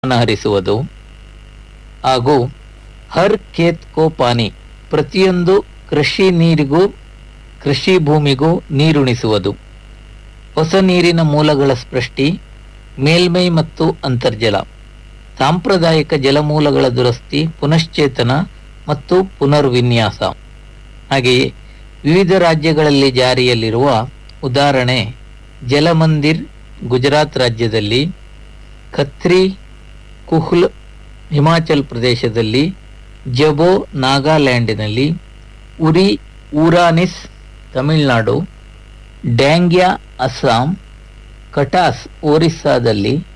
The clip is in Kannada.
ಗಮನ ಹರಿಸುವುದು ಹಾಗೂ ಹರ್ ಖೇತ್ ಕೋ ಪಾನಿ ಪ್ರತಿಯೊಂದು ಕೃಷಿ ನೀರಿಗೂ ಕೃಷಿ ಭೂಮಿಗೂ ನೀರುಣಿಸುವುದು ಹೊಸ ನೀರಿನ ಮೂಲಗಳ ಸೃಷ್ಟಿ ಮೇಲ್ಮೈ ಮತ್ತು ಅಂತರ್ಜಲ ಸಾಂಪ್ರದಾಯಿಕ ಜಲಮೂಲಗಳ ದುರಸ್ತಿ ಪುನಶ್ಚೇತನ ಮತ್ತು ಪುನರ್ವಿನ್ಯಾಸ ಹಾಗೆಯೇ ವಿವಿಧ ರಾಜ್ಯಗಳಲ್ಲಿ ಜಾರಿಯಲ್ಲಿರುವ ಉದಾಹರಣೆ ಜಲಮಂದಿರ್ ಗುಜರಾತ್ ರಾಜ್ಯದಲ್ಲಿ ಖತ್ರಿ ಕುಹ್ಲ್ ಹಿಮಾಚಲ್ ಪ್ರದೇಶದಲ್ಲಿ ಜಬೋ ನಾಗಾಲ್ಯಾಂಡಿನಲ್ಲಿ ಉರಿ ಊರಾನಿಸ್ ತಮಿಳುನಾಡು ಡ್ಯಾಂಗ್ಯಾ ಅಸ್ಸಾಂ ಕಟಾಸ್ ಒರಿಸ್ಸಾದಲ್ಲಿ